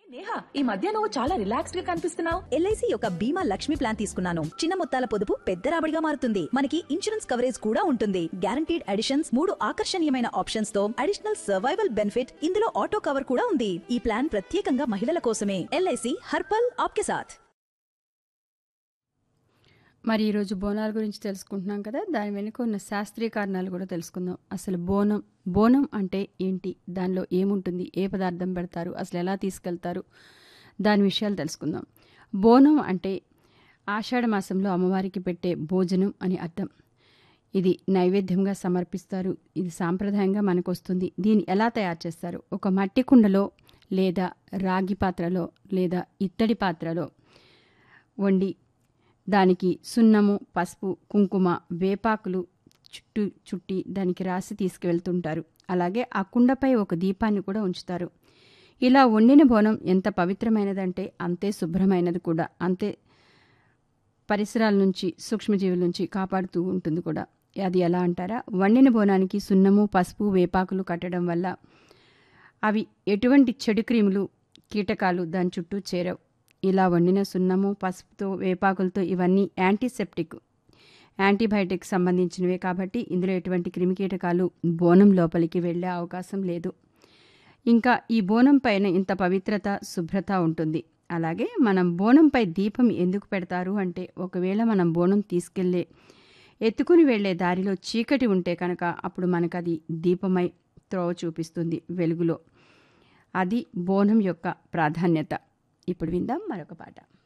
నేహా ఈ మధ్య నువ్వు చాలా రిలాక్స్డ్ గా కనిపిస్తున్నావు ఎల్ఐసి యొక్క బీమా లక్ష్మి ప్లాన్ తీసుకున్నాను చిన్న మొత్తాల పొదుపు పెద్ద రాబడిగా మారుతుంది మనకి ఇన్సూరెన్స్ కవరేజ్ కూడా ఉంటుంది గ్యారంటీడ్ అడిషన్స్ మూడు ఆకర్షణీయమైన ఆప్షన్స్ తో అడిషనల్ సర్వైవల్ బెనిఫిట్ ఇందులో ఆటో కవర్ కూడా ఉంది ఈ ప్లాన్ ప్రత్యేకంగా మహిళల కోసమే ఎల్ఐసి హర్పల్ ఆప్కే సాథ్ మరి ఈరోజు బోనాల గురించి తెలుసుకుంటున్నాం కదా దాని వెనుక ఉన్న శాస్త్రీయ కారణాలు కూడా తెలుసుకుందాం అసలు బోనం బోనం అంటే ఏంటి దానిలో ఏముంటుంది ఏ పదార్థం పెడతారు అసలు ఎలా తీసుకెళ్తారు దాని విషయాలు తెలుసుకుందాం బోనం అంటే ఆషాఢ మాసంలో అమ్మవారికి పెట్టే భోజనం అని అర్థం ఇది నైవేద్యంగా సమర్పిస్తారు ఇది సాంప్రదాయంగా మనకు వస్తుంది దీన్ని ఎలా తయారు చేస్తారు ఒక మట్టి కుండలో లేదా రాగి పాత్రలో లేదా ఇత్తడి పాత్రలో వండి దానికి సున్నము పసుపు కుంకుమ వేపాకులు చుట్టూ చుట్టి దానికి రాసి తీసుకువెళ్తుంటారు అలాగే ఆ కుండపై ఒక దీపాన్ని కూడా ఉంచుతారు ఇలా వండిన బోనం ఎంత పవిత్రమైనదంటే అంతే శుభ్రమైనది కూడా అంతే పరిసరాల నుంచి సూక్ష్మజీవుల నుంచి కాపాడుతూ ఉంటుంది కూడా అది ఎలా అంటారా వండిన బోనానికి సున్నము పసుపు వేపాకులు కట్టడం వల్ల అవి ఎటువంటి చెడు క్రిములు కీటకాలు దాని చుట్టూ చేరవు ఇలా వండిన సున్నము పసుపుతో వేపాకులతో ఇవన్నీ యాంటీసెప్టిక్ యాంటీబయాటిక్ సంబంధించినవే కాబట్టి ఇందులో ఎటువంటి క్రిమికీటకాలు బోనం లోపలికి వెళ్ళే అవకాశం లేదు ఇంకా ఈ బోనం పైన ఇంత పవిత్రత శుభ్రత ఉంటుంది అలాగే మనం బోనంపై దీపం ఎందుకు పెడతారు అంటే ఒకవేళ మనం బోనం తీసుకెళ్లే ఎత్తుకుని వెళ్లే దారిలో చీకటి ఉంటే కనుక అప్పుడు మనకు అది దీపమై త్రోవ చూపిస్తుంది వెలుగులో అది బోనం యొక్క ప్రాధాన్యత ఇప్పుడు విందాం మరొక పాట